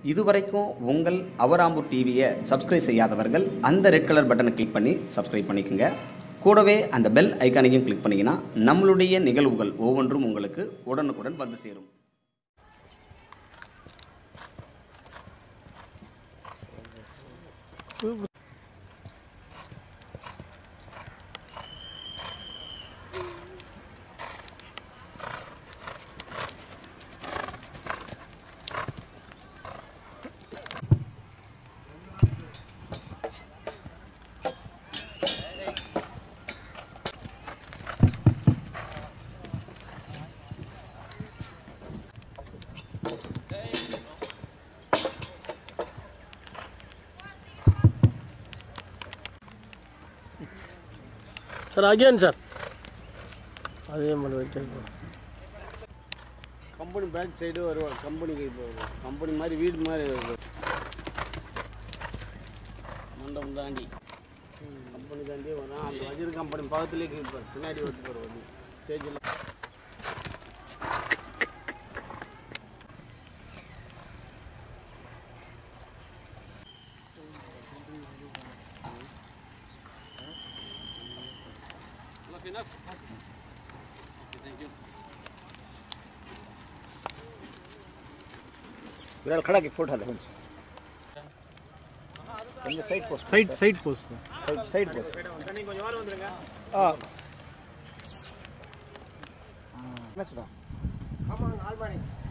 இதுவரைக்கும் உங்கள் அவராம்பூர் டிவியை சப்ஸ்கிரைப் செய்யாதவர்கள் அந்த ரெட் கலர் பட்டனை கிளிக் பண்ணி சப்ஸ்கிரைப் பண்ணிக்கோங்க கூடவே அந்த பெல் ஐக்கானையும் கிளிக் பண்ணிங்கன்னா நம்மளுடைய நிகழ்வுகள் ஒவ்வொன்றும் உங்களுக்கு உடனுக்குடன் வந்து சேரும் சார் அகேன் சார் அதே மாதிரி வச்சிருக்கோம் கம்பெனி பேக் சைடு வருவாங்க கம்பெனிக்கு இப்போ கம்பெனி மாதிரி வீடு மாதிரி வருது மண்டபம் தாண்டி கம்பெனி தாண்டி வரும் அந்த வஜிர் கம்பெனி பக்கத்துலேயே இப்போ பின்னாடி ஓட்டு போகிற வண்டி ஸ்டேஜில் विराट खड़ा के फोटो ले கொஞ்சம் side post side side post side side post கொஞ்சம் வாரம் வந்துருங்க ஆ என்ன சொல்றா ஆமாம் ஆல்பானி